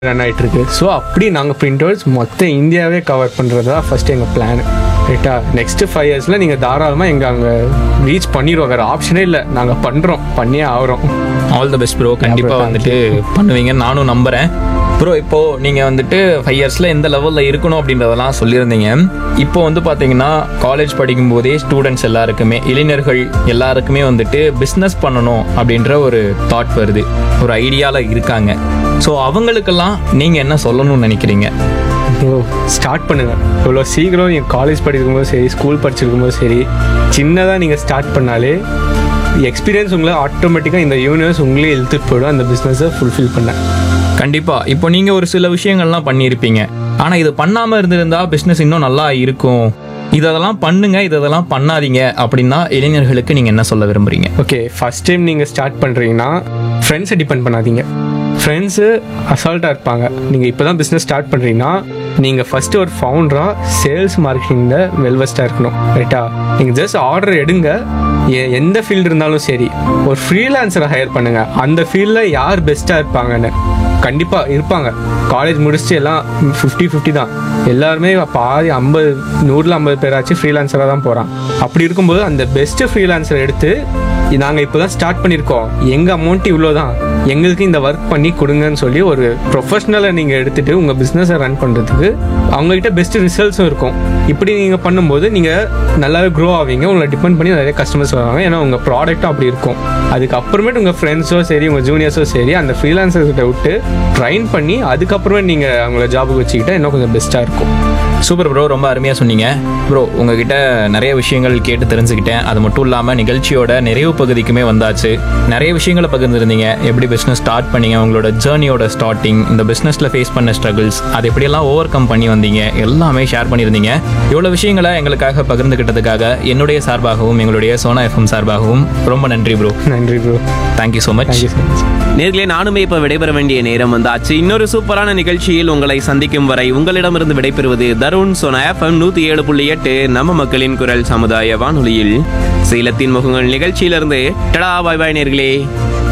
run ஆயிட்டு இருக்கு so அப்படி நாங்கள் பிரிண்ட் அவுட்ஸ் மொத்த இந்தியாவே கவர் பண்ணுறது தான் ஃபர்ஸ்ட் எங்கள் பிளான் ரைட்டா நெக்ஸ்ட் ஃபைவ் இயர்ஸில் நீங்கள் தாராளமாக எங்கள் அங்கே ரீச் பண்ணிடுவோம் வேறு ஆப்ஷனே இல்லை நாங்கள் பண்ணுறோம் பண்ணியே ஆகிறோம் ஆல் த பெஸ்ட் ப்ரோ கண்டிப்பா thank வந்துட்டு பண்ணுவீங்கன்னு நானும் நம்புறேன் ப்ரோ இப்போ நீங்க வந்துட்டு ஃபைவ் இயர்ஸ்ல எந்த லெவல்ல இருக்கணும் அப்படின்றதெல்லாம் சொல்லியிருந்தீங்க இப்போ வந்து பாத்தீங்கன்னா காலேஜ் படிக்கும் போதே ஸ்டூடெண்ட்ஸ் எல்லாருக்குமே இளைஞர்கள் எல்லாருக்குமே வந்துட்டு பிஸ்னஸ் பண்ணணும் அப்படின்ற ஒரு தாட் வருது ஒரு ஐடியால இருக்காங்க ஸோ அவங்களுக்கெல்லாம் நீங்க என்ன சொல்லணும்னு நினைக்கிறீங்க ப்ரோ ஸ்டார்ட் பண்ணுங்க இவ்வளோ சீக்கிரம் என் காலேஜ் படிக்கும்போது சரி ஸ்கூல் படிச்சிருக்கும்போது சரி சின்னதாக நீங்கள் ஸ்டார்ட் பண்ணாலே எக்ஸ்பீரியன்ஸ் உங்களை ஆட்டோமேட்டிக்காக இந்த யூனிவர்ஸ் உங்களே இழுத்துட்டு போயிடும் அந்த பிஸ்னஸை ஃபுல்ஃபில் பண்ண கண்டிப்பா இப்போ நீங்க ஒரு சில விஷயங்கள்லாம் பண்ணியிருப்பீங்க ஆனா இது பண்ணாம இருந்திருந்தா பிசினஸ் இன்னும் நல்லா இருக்கும் இதெல்லாம் பண்ணுங்க இதெல்லாம் பண்ணாதீங்க அப்படின்னா இளைஞர்களுக்கு நீங்க என்ன சொல்ல விரும்புறீங்க ஓகே ஃபர்ஸ்ட் டைம் நீங்கள் ஸ்டார்ட் பண்ணுறீங்கன்னா ஃப்ரெண்ட்ஸை டிபெண்ட் பண்ணாதீங்க ஃப்ரெண்ட்ஸு அசால்ட்டாக இருப்பாங்க நீங்கள் இப்போ தான் பிஸ்னஸ் ஸ்டார்ட் பண்ணுறீங்கன்னா நீங்கள் ஃபஸ்ட்டு ஒரு ஃபவுண்டராக சேல்ஸ் மார்க்கெட்டிங்கில் வெல்வெஸ்ட்டாக இருக்கணும் ரைட்டா நீங்கள் ஜஸ்ட் ஆர்டர் எடுங்க எ- எந்த ஃபீல்டு இருந்தாலும் சரி ஒரு ஃப்ரீலான்சரை ஹையர் பண்ணுங்கள் அந்த ஃபீல்டில் யார் பெஸ்ட்டாக இருப்பாங்கன்னு கண்டிப்பாக இருப்பாங்க காலேஜ் முடிச்சுட்டு எல்லாம் ஃபிஃப்டி ஃபிஃப்டி தான் எல்லாருமே பாதி ஐம்பது நூறில் ஐம்பது பேராச்சும் ஃப்ரீலான்சராக தான் போகிறான் அப்படி இருக்கும்போது அந்த பெஸ்ட்டு ஃப்ரீலான்சர் எடுத்து நாங்கள் இப்போ தான் ஸ்டார்ட் பண்ணியிருக்கோம் எங்கள் அமௌண்ட் இவ்வளோ தான் எங்களுக்கு இந்த ஒர்க் பண்ணி கொடுங்கன்னு சொல்லி ஒரு ப்ரொஃபஷனலை நீங்கள் எடுத்துகிட்டு உங்கள் பிஸ்னஸை ரன் பண்ணுறதுக்கு அவங்ககிட்ட பெஸ்ட் ரிசல்ட்ஸும் இருக்கும் இப்படி நீங்கள் பண்ணும்போது நீங்கள் நல்லாவே க்ரோ ஆவீங்க உங்களை டிபெண்ட் பண்ணி நிறைய கஸ்டமர்ஸ் வருவாங்க ஏன்னா உங்கள் ப்ராடக்ட்டும் அப்படி இருக்கும் அதுக்கப்புறமேட்டு உங்கள் ஃப்ரெண்ட்ஸோ சரி உங்கள் ஜூனியர்ஸோ சரி அந்த ஃப்ரீலான்சர்கிட்ட விட்டு ட்ரைன் பண்ணி அதுக்கப்புறமே நீங்கள் அவங்கள ஜாபுக்கு வச்சுக்கிட்டா இன்னும் கொஞ்சம் பெஸ்ட்டாக இருக்கும் சூப்பர் ப்ரோ ரொம்ப அருமையாக சொன்னீங்க ப்ரோ உங்ககிட்ட நிறைய விஷயங்கள் கேட்டு தெரிஞ்சுக்கிட்டேன் அது மட்டும் இல்லாமல் நிகழ்ச்சியோட நிறைவு பகுதிக்குமே வந்தாச்சு நிறைய விஷயங்களை பகிர்ந்துருந்தீங்க எப்படி பிஸ்னஸ் ஸ்டார்ட் பண்ணீங்க உங்களோட ஜேர்னியோட ஸ்டார்டிங் இந்த பிஸ்னஸில் ஃபேஸ் பண்ண ஸ்ட்ரகிள்ஸ் அது எப்படியெல்லாம் ஓவர் கம் பண்ணி வந்தீங்க எல்லாமே ஷேர் பண்ணியிருந்தீங்க இவ்வளோ விஷயங்களை எங்களுக்காக பகிர்ந்துக்கிட்டதுக்காக என்னுடைய சார்பாகவும் எங்களுடைய சோனா எஃப்எம் சார்பாகவும் ரொம்ப நன்றி ப்ரோ நன்றி bro thank you so much thank you so much நேர்களே நானுமே இப்ப விடைபெற வேண்டிய நேரம் வந்தாச்சு இன்னொரு சூப்பரான நிகழ்ச்சியில் உங்களை சந்திக்கும் வரை உங்களிடமிருந்து விடைபெறுவது தருண் சோனா எஃப்எம் நூத்தி ஏழு புள்ளி எட்டு நம்ம மக்களின் குரல் சமுதாய வானொலியில் சேலத்தின் முகங்கள் நிகழ்ச்சியிலிருந்து டடா பாய் பாய் நேர்களே